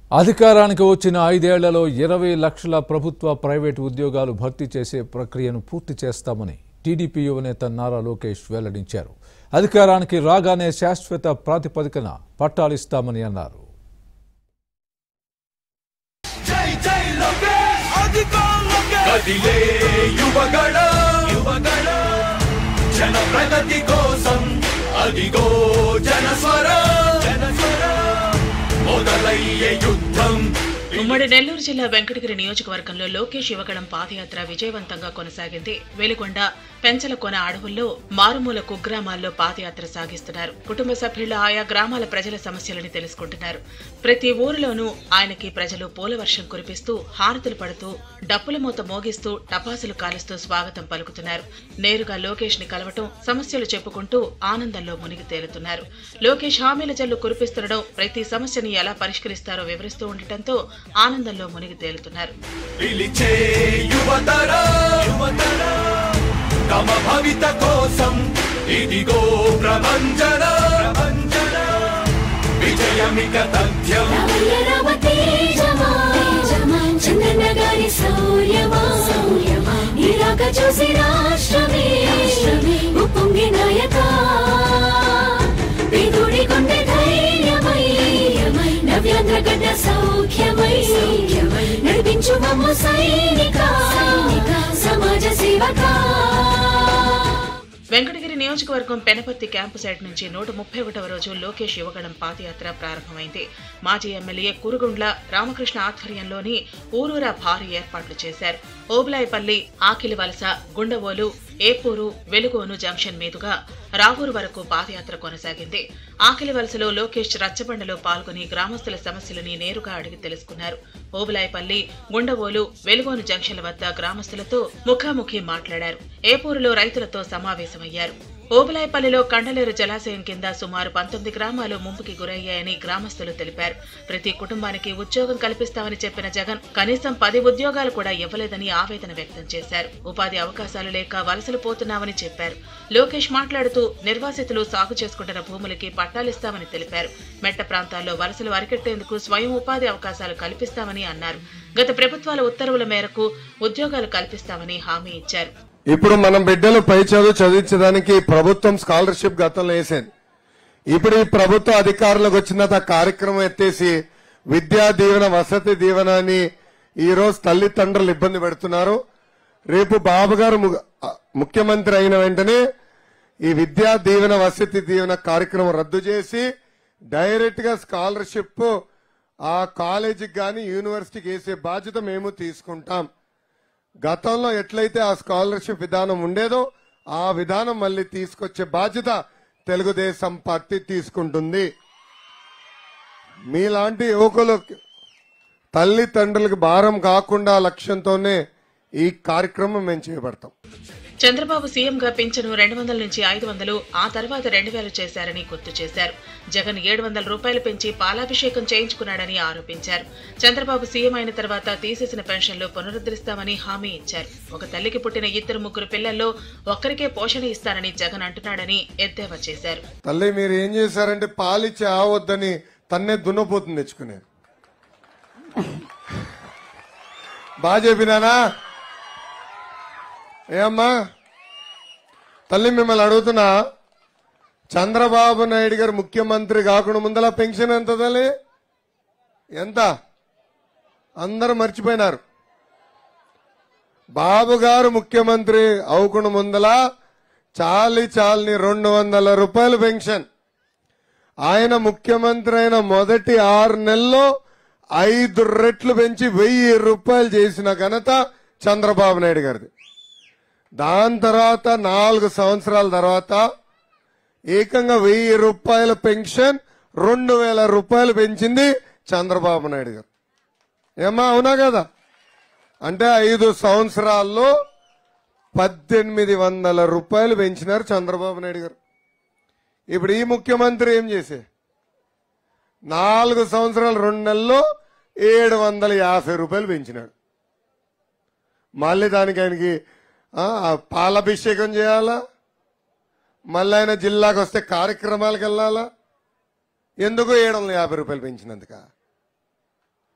అధికారానికి వచ్చిన ఐదేళ్లలో ఇరవై లక్షల ప్రభుత్వ ప్రైవేటు ఉద్యోగాలు భర్తీ చేసే ప్రక్రియను పూర్తి చేస్తామని టీడీపీ యువనేత నారా లోకేష్ వెల్లడించారు అధికారానికి రాగానే శాశ్వత ప్రాతిపదికన పట్టాలిస్తామని అన్నారు జై జై లోకేష్ అధికారం లోకేష్ కదిలే యువగణ యువగణ జన ప్రగతి కోసం అదిగో జనస్వర జనస్వర మొదలయ్యే యుద్ధం ఉమ్మడి నెల్లూరు జిల్లా వెంకటగిరి నియోజకవర్గంలో లోకేష్ యువగడం పాదయాత్ర విజయవంతంగా కొనసాగింది వెలిగొండ పెంచలకొన అడవుల్లో మారుమూల కుగ్రామాల్లో పాదయాత్ర సాగిస్తున్నారు కుటుంబ సభ్యుల ఆయా గ్రామాల ప్రజల సమస్యలని తెలుసుకుంటున్నారు ప్రతి ఊరిలోనూ ఆయనకి ప్రజలు పూలవర్షం కురిపిస్తూ హారతులు పడుతూ డప్పుల మూత మోగిస్తూ టపాసులు కాలుస్తూ స్వాగతం పలుకుతున్నారు నేరుగా లోకేష్ ని కలవటం సమస్యలు చెప్పుకుంటూ ఆనందంలో మునిగి తేలుతున్నారు లోకేష్ హామీల జల్లు కురిపిస్తుండడం ప్రతి సమస్యని ఎలా పరిష్కరిస్తారో వివరిస్తూ ఉండటంతో ఆనందంలో మునిగి తేలుతున్నారు పిలిచే యువతర యువతర తమ భవిత కోసం ఇదిగో ప్రభంజన ప్రభంజన విజయమిక తథ్యం రామయ్య రామ తేజమా చంద్రన్న గారి శౌర్యమా నీరాక చూసి రాష్ట్రమే ఉప్పొంగి నాయక పేదోడి గుండె ధైర్యమై నవ్యాంధ్ర గడ్డ సౌఖ్యమై నడిపించు మమ్ము సైనిక సమాజ సేవకా వెంకటగిరి నియోజకవర్గం పెనపర్తి క్యాంపు సైట్ నుంచి నూట ముప్పై ఒకటవ రోజు లోకేష్ యువగణం పాదయాత్ర ప్రారంభమైంది మాజీ ఎమ్మెల్యే కురుగుండ్ల రామకృష్ణ ఆధ్వర్యంలోని ఊరూరా భారీ ఏర్పాట్లు చేశారు ఓబులాయపల్లి ఆకిలి వలస గుండవోలు ఏపూరు వెలుగోను జంక్షన్ మీదుగా రావూరు వరకు పాదయాత్ర కొనసాగింది ఆకిలి వలసలో లోకేష్ రచ్చబండలో పాల్గొని గ్రామస్తుల సమస్యలని నేరుగా అడిగి తెలుసుకున్నారు ఓబులాయపల్లి గుండవోలు వెలుగోను జంక్షన్ల వద్ద గ్రామస్తులతో ముఖాముఖి మాట్లాడారు ఏపూరులో రైతులతో సమావేశమయ్యారు ఓబులాయపల్లిలో కండలేరు జలాశయం కింద సుమారు పంతొమ్మిది గ్రామాలు ముంపుకి గురయ్యాయని గ్రామస్తులు తెలిపారు ప్రతి కుటుంబానికి ఉద్యోగం కల్పిస్తామని చెప్పిన జగన్ కనీసం పది ఉద్యోగాలు కూడా ఇవ్వలేదని ఆవేదన వ్యక్తం చేశారు ఉపాధి అవకాశాలు లేక వలసలు పోతున్నామని చెప్పారు లోకేష్ మాట్లాడుతూ నిర్వాసితులు సాగు చేసుకుంటున్న భూములకి పట్టాలిస్తామని తెలిపారు మెట్ట ప్రాంతాల్లో వలసలు అరికట్టేందుకు స్వయం ఉపాధి అవకాశాలు కల్పిస్తామని అన్నారు గత ప్రభుత్వాల ఉత్తర్వుల మేరకు ఉద్యోగాలు కల్పిస్తామని హామీ ఇచ్చారు ఇప్పుడు మనం బిడ్డలు పై చదువు చదివించడానికి ప్రభుత్వం స్కాలర్షిప్ గతంలో వేసింది ఇప్పుడు ఈ ప్రభుత్వ అధికారులకు వచ్చిన ఆ కార్యక్రమం ఎత్తేసి విద్యా దీవెన వసతి దీవెన అని ఈ రోజు తల్లిదండ్రులు ఇబ్బంది పెడుతున్నారు రేపు బాబు గారు ము- ముఖ్యమంత్రి అయిన వెంటనే ఈ విద్యా దీవెన వసతి దీవెన కార్యక్రమం రద్దు చేసి డైరెక్ట్ గా స్కాలర్షిప్ ఆ కాలేజీకి గాని యూనివర్సిటీకి వేసే బాధ్యత మేము తీసుకుంటాం గతంలో ఎట్లయితే ఆ స్కాలర్షిప్ విధానం ఉండేదో ఆ విధానం మళ్ళీ తీసుకొచ్చే బాధ్యత తెలుగుదేశం పార్టీ తీసుకుంటుంది మీలాంటి యువకులు తల్లిదండ్రులకు భారం కాకుండా లక్ష్యంతోనే ఈ కార్యక్రమం మేము చేపడతాం చంద్రబాబు సీఎంగా పింఛను రెండు వందల నుంచి ఐదు వందలు ఆ తర్వాత రెండు వేలు చేశారని గుర్తు చేశారు జగన్ ఏడు వందల రూపాయలు పెంచి పాలాభిషేకం చేయించుకున్నాడని ఆరోపించారు చంద్రబాబు సీఎం అయిన తర్వాత తీసేసిన పెన్షన్లు పునరుద్ధరిస్తామని హామీ ఇచ్చారు ఒక తల్లికి పుట్టిన ఇద్దరు ముగ్గురు పిల్లల్లో ఒక్కరికే పోషణ ఇస్తానని జగన్ అంటున్నాడని ఎద్దేవా చేశారు తల్లి మీరు ఏం చేశారంటే పాలిచ్చి ఆవద్దని తన్నే దున్నపోతుంది తెచ్చుకునేది బాగా చెప్పినానా ఏమ్మా తల్లి మిమ్మల్ని అడుగుతున్నా చంద్రబాబు నాయుడు గారు ముఖ్యమంత్రి కాకుండా ముందల పెన్షన్ ఎంత తల్లి ఎంత అందరూ మర్చిపోయినారు బాబు గారు ముఖ్యమంత్రి అవ్వకుండా ముందల చాలి చాలని రెండు వందల రూపాయలు పెన్షన్ ఆయన ముఖ్యమంత్రి అయిన మొదటి ఆరు నెలల్లో ఐదు రెట్లు పెంచి వెయ్యి రూపాయలు చేసిన ఘనత చంద్రబాబు నాయుడు గారిది దాని తర్వాత నాలుగు సంవత్సరాల తర్వాత ఏకంగా వెయ్యి రూపాయల పెన్షన్ రెండు వేల రూపాయలు పెంచింది చంద్రబాబు నాయుడు గారు ఏమా అవునా కదా అంటే ఐదు సంవత్సరాల్లో పద్దెనిమిది వందల రూపాయలు పెంచినారు చంద్రబాబు నాయుడు గారు ఇప్పుడు ఈ ముఖ్యమంత్రి ఏం చేసే నాలుగు సంవత్సరాలు రెండు నెలల్లో ఏడు వందల యాభై రూపాయలు పెంచినాడు మళ్ళీ దానికి ఆయనకి ఆ, పాలాభిషేకం చేయాలా మళ్ళీ ఆయన జిల్లాకు వస్తే కార్యక్రమాలకు వెళ్ళాలా ఎందుకు ఏడు వందల యాభై రూపాయలు పెంచినందుక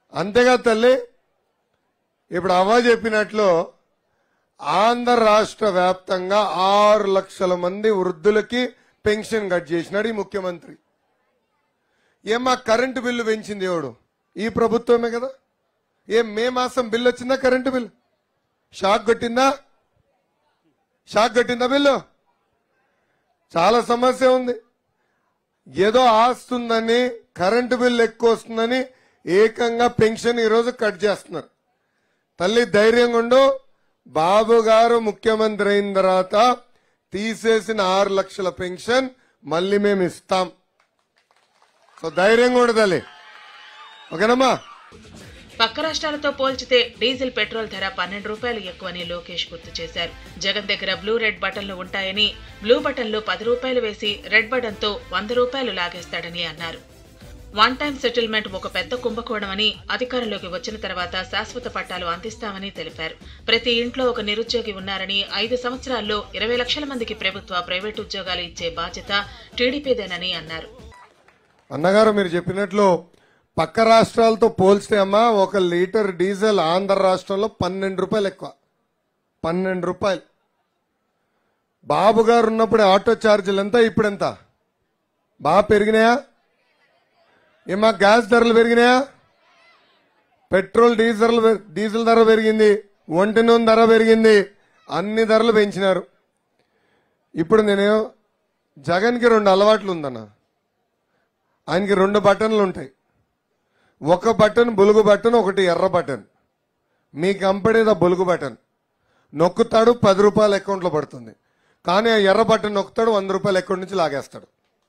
అంతేగా తల్లి ఇప్పుడు అవ్వ చెప్పినట్లు ఆంధ్ర రాష్ట్ర వ్యాప్తంగా ఆరు లక్షల మంది వృద్ధులకి పెన్షన్ కట్ చేసినాడు ఈ ముఖ్యమంత్రి ఏమా కరెంటు బిల్లు పెంచింది ఎవడు ఈ ప్రభుత్వమే కదా ఏం మే మాసం బిల్లు వచ్చిందా కరెంటు బిల్లు షాక్ కొట్టిందా షాక్ కొట్టిందా బిల్లు చాలా సమస్య ఉంది ఏదో ఆస్తుందని కరెంటు బిల్లు ఎక్కువ వస్తుందని ఏకంగా పెన్షన్ ఈరోజు కట్ చేస్తున్నారు తల్లి ధైర్యంగా ఉండు బాబు గారు ముఖ్యమంత్రి అయిన తర్వాత తీసేసిన ఆరు లక్షల పెన్షన్ మళ్ళీ మేము ఇస్తాం సో ధైర్యంగా ఉండు తల్లి ఓకేనమ్మా పక్క రాష్ట్రాలతో పోల్చితే డీజిల్ పెట్రోల్ ధర పన్నెండు రూపాయలు ఎక్కువని లోకేష్ గుర్తు చేశారు జగన్ దగ్గర బ్లూ రెడ్ బటన్లు ఉంటాయని బ్లూ బటన్లు పది రూపాయలు వేసి రెడ్ బటన్తో వంద రూపాయలు లాగేస్తాడని అన్నారు వన్ టైం సెటిల్మెంట్ ఒక పెద్ద కుంభకోణమని అధికారంలోకి వచ్చిన తర్వాత శాశ్వత పట్టాలు అందిస్తామని తెలిపారు ప్రతి ఇంట్లో ఒక నిరుద్యోగి ఉన్నారని ఐదు సంవత్సరాల్లో ఇరవై లక్షల మందికి ప్రభుత్వ ప్రైవేటు ఉద్యోగాలు ఇచ్చే బాధ్యత టీడీపీదేనని అన్నారు అన్నగారు మీరు చెప్పినట్లు పక్క రాష్ట్రాలతో పోల్చితే అమ్మా ఒక లీటర్ డీజిల్ ఆంధ్ర రాష్ట్రంలో పన్నెండు రూపాయలు ఎక్కువ పన్నెండు రూపాయలు బాబు గారు ఉన్నప్పుడు ఆటో ఛార్జీలు ఎంత ఇప్పుడు ఎంత బాగా పెరిగినాయా ఏమా గ్యాస్ ధరలు పెరిగినాయా పెట్రోల్ డీజిల్ డీజిల్ ధర పెరిగింది ఒంటి నూనె ధర పెరిగింది అన్ని ధరలు పెంచినారు ఇప్పుడు నేను జగన్కి రెండు అలవాట్లు ఉందన్న ఆయనకి రెండు బటన్లు ఉంటాయి ఒక బటన్ బులుగు బటన్ ఒకటి ఎర్ర బటన్ మీ కంపెనీద బులుగు బటన్ నొక్కుతాడు పది రూపాయల అకౌంట్లో పడుతుంది కానీ ఆ ఎర్ర బటన్ నొక్కుతాడు వంద రూపాయల అకౌంట్ నుంచి లాగేస్తాడు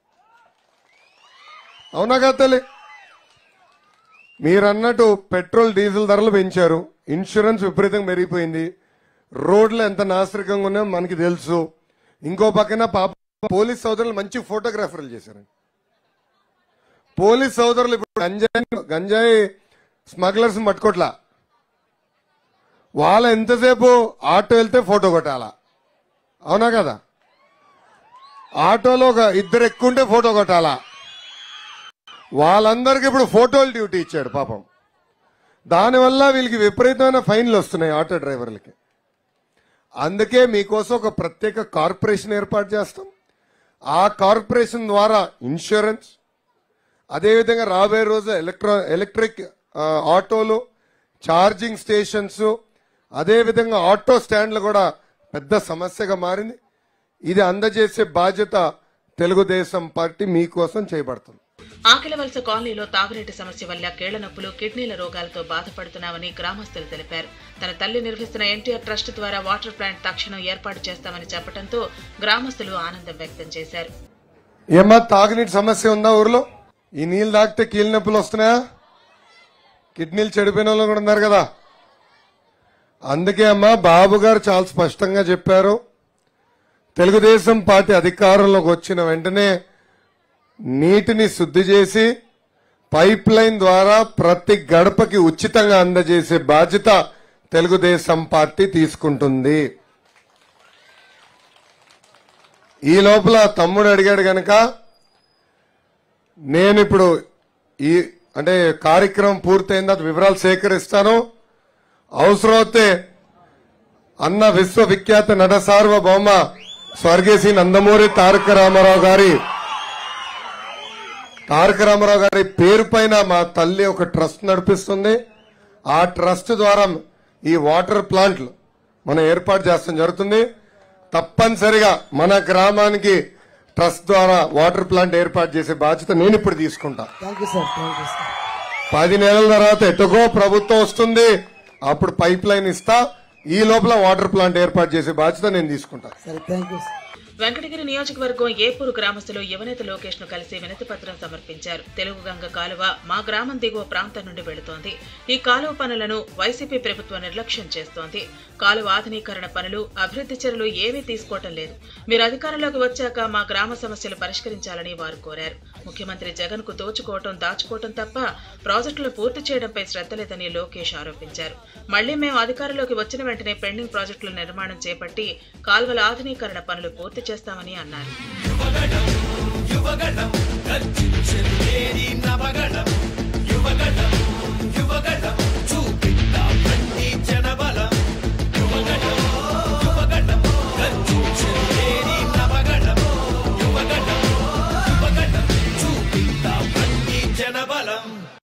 అవునా కదా తల్లి మీరన్నట్టు పెట్రోల్ డీజిల్ ధరలు పెంచారు ఇన్సూరెన్స్ విపరీతంగా పెరిగిపోయింది రోడ్లు ఎంత నాశరికంగా ఉన్నాయో మనకి తెలుసు ఇంకో పక్కన పాప పోలీస్ సోదరులు మంచి ఫోటోగ్రాఫర్లు చేశారు పోలీస్ సోదరులు ఇప్పుడు గంజాయి గంజాయి స్మగ్లర్స్ పట్టుకోట్లా వాళ్ళ ఎంతసేపు ఆటో వెళ్తే ఫోటో కొట్టాలా అవునా కదా ఆటోలో ఒక ఇద్దరు ఎక్కుంటే ఫోటో కొట్టాలా వాళ్ళందరికి ఇప్పుడు ఫోటోలు డ్యూటీ ఇచ్చాడు పాపం దానివల్ల వీళ్ళకి విపరీతమైన ఫైన్లు వస్తున్నాయి ఆటో డ్రైవర్లకి అందుకే మీకోసం ఒక ప్రత్యేక కార్పొరేషన్ ఏర్పాటు చేస్తాం ఆ కార్పొరేషన్ ద్వారా ఇన్సూరెన్స్ అదేవిధంగా రాబోయే రోజు ఎలక్ట్రో ఎలక్ట్రిక్ ఆ, ఆటోలు ఛార్జింగ్ స్టేషన్స్ అదేవిధంగా ఆటో స్టాండ్లు కూడా పెద్ద సమస్యగా మారింది ఇది అందజేసే బాధ్యత తెలుగుదేశం పార్టీ మీకోసం చేయబడుతుంది ఆకిల వలస కాలనీలో తాగునీటి సమస్య వల్ల కీళ్ల నొప్పులు కిడ్నీల రోగాలతో బాధపడుతున్నామని గ్రామస్తులు తెలిపారు తన తల్లి నిర్వహిస్తున్న ఎన్టీఆర్ ట్రస్ట్ ద్వారా వాటర్ ప్లాంట్ తక్షణం ఏర్పాటు చేస్తామని చెప్పడంతో గ్రామస్తులు ఆనందం వ్యక్తం చేశారు ఏమా తాగునీటి సమస్య ఉందా ఊర్లో ఈ నీళ్ళు తాగితే కీళ్ళ నొప్పులు వస్తున్నాయా కిడ్నీలు చెడిపోయిన వాళ్ళు కూడా ఉన్నారు కదా అందుకే అమ్మా బాబు గారు చాలా స్పష్టంగా చెప్పారు తెలుగుదేశం పార్టీ అధికారంలోకి వచ్చిన వెంటనే నీటిని శుద్ధి చేసి పైప్ లైన్ ద్వారా ప్రతి గడపకి ఉచితంగా అందజేసే బాధ్యత తెలుగుదేశం పార్టీ తీసుకుంటుంది ఈ లోపల తమ్ముడు అడిగాడు గనక నేను ఇప్పుడు ఈ అంటే కార్యక్రమం పూర్తయిన తర్వాత వివరాలు సేకరిస్తాను అవసరమైతే అన్న విశ్వవిఖ్యాత నట సార్వభౌమ స్వర్గీయ నందమూరి తారక రామారావు గారి తారక రామారావు గారి పేరు పైన మా తల్లి ఒక ట్రస్ట్ నడిపిస్తుంది ఆ ట్రస్ట్ ద్వారా ఈ వాటర్ ప్లాంట్లు మనం ఏర్పాటు చేస్తాం జరుగుతుంది తప్పనిసరిగా మన గ్రామానికి ట్రస్ట్ ద్వారా వాటర్ ప్లాంట్ ఏర్పాటు చేసే బాధ్యత నేను ఇప్పుడు తీసుకుంటా thank you sir thank you sir పది నెలల తర్వాత ఎటుకో ప్రభుత్వం వస్తుంది అప్పుడు పైప్ లైన్ ఇస్తా ఈ లోపల వాటర్ ప్లాంట్ ఏర్పాటు చేసే బాధ్యత నేను తీసుకుంటా సరే థ్యాంక్ యూ సార్ వెంకటగిరి నియోజకవర్గం ఏపూరు గ్రామస్తులు యువనేత లోకేష్ ను కలిసి వినతి పత్రం సమర్పించారు తెలుగు గంగ కాలువ మా గ్రామం దిగువ ప్రాంతం నుండి వెళుతోంది ఈ కాలువ పనులను వైసీపీ ప్రభుత్వం నిర్లక్ష్యం చేస్తోంది కాలువ ఆధునీకరణ పనులు అభివృద్ధి చర్యలు ఏమీ తీసుకోవటం లేదు మీరు అధికారంలోకి వచ్చాక మా గ్రామ సమస్యలు పరిష్కరించాలని వారు కోరారు ముఖ్యమంత్రి జగన్ కు దోచుకోవటం దాచుకోవటం తప్ప ప్రాజెక్టులు పూర్తి చేయడంపై శ్రద్ధ లేదని లోకేష్ ఆరోపించారు మళ్లీ మేము అధికారంలోకి వచ్చిన వెంటనే పెండింగ్ ప్రాజెక్టుల నిర్మాణం చేపట్టి కాల్వల ఆధునీకరణ పనులు పూర్తి చేస్తామని అన్నారు యువగణం గర్జించెను నేరి నవగణం యువగణం యువగణం బలం